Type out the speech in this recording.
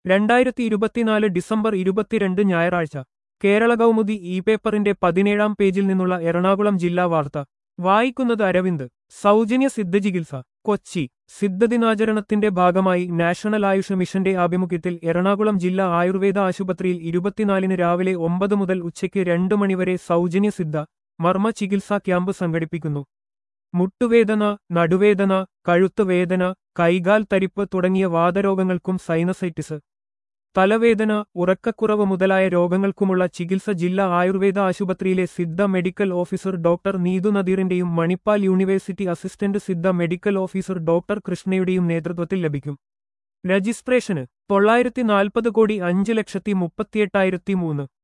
രണ്ടായിരത്തി ഇരുപത്തിനാല് ഡിസംബർ ഇരുപത്തിരണ്ട് ഞായറാഴ്ച കേരള കൗമുദി ഇ പേപ്പറിന്റെ പതിനേഴാം പേജിൽ നിന്നുള്ള എറണാകുളം ജില്ലാ വാർത്ത വായിക്കുന്നത് അരവിന്ദ് സൗജന്യ സിദ്ധചികിത്സ കൊച്ചി സിദ്ധദിനാചരണത്തിന്റെ ഭാഗമായി നാഷണൽ ആയുഷ മിഷന്റെ ആഭിമുഖ്യത്തിൽ എറണാകുളം ജില്ലാ ആയുർവേദ ആശുപത്രിയിൽ ഇരുപത്തിനാലിന് രാവിലെ ഒമ്പത് മുതൽ ഉച്ചയ്ക്ക് രണ്ട് മണിവരെ സൗജന്യ സിദ്ധ മർമ്മ ചികിത്സാ ക്യാമ്പ് സംഘടിപ്പിക്കുന്നു മുട്ടുവേദന നടുവേദന കഴുത്തുവേദന കൈകാൽ തരിപ്പ് തുടങ്ങിയ വാതരോഗങ്ങൾക്കും സൈനസൈറ്റിസ് തലവേദന ഉറക്കക്കുറവ് മുതലായ രോഗങ്ങൾക്കുമുള്ള ചികിത്സ ജില്ലാ ആയുർവേദ ആശുപത്രിയിലെ Siddha medical officer doctor Neethu നദീറിന്റെയും Manipal university assistant Siddha medical officer doctor കൃഷ്ണയുടെയും നേതൃത്വത്തിൽ ലഭിക്കും രജിസ്ട്രേഷന് തൊള്ളായിരത്തി നാൽപ്പത് കോടി അഞ്ച് ലക്ഷത്തി മുപ്പത്തിയെട്ടായിരത്തി മൂന്ന്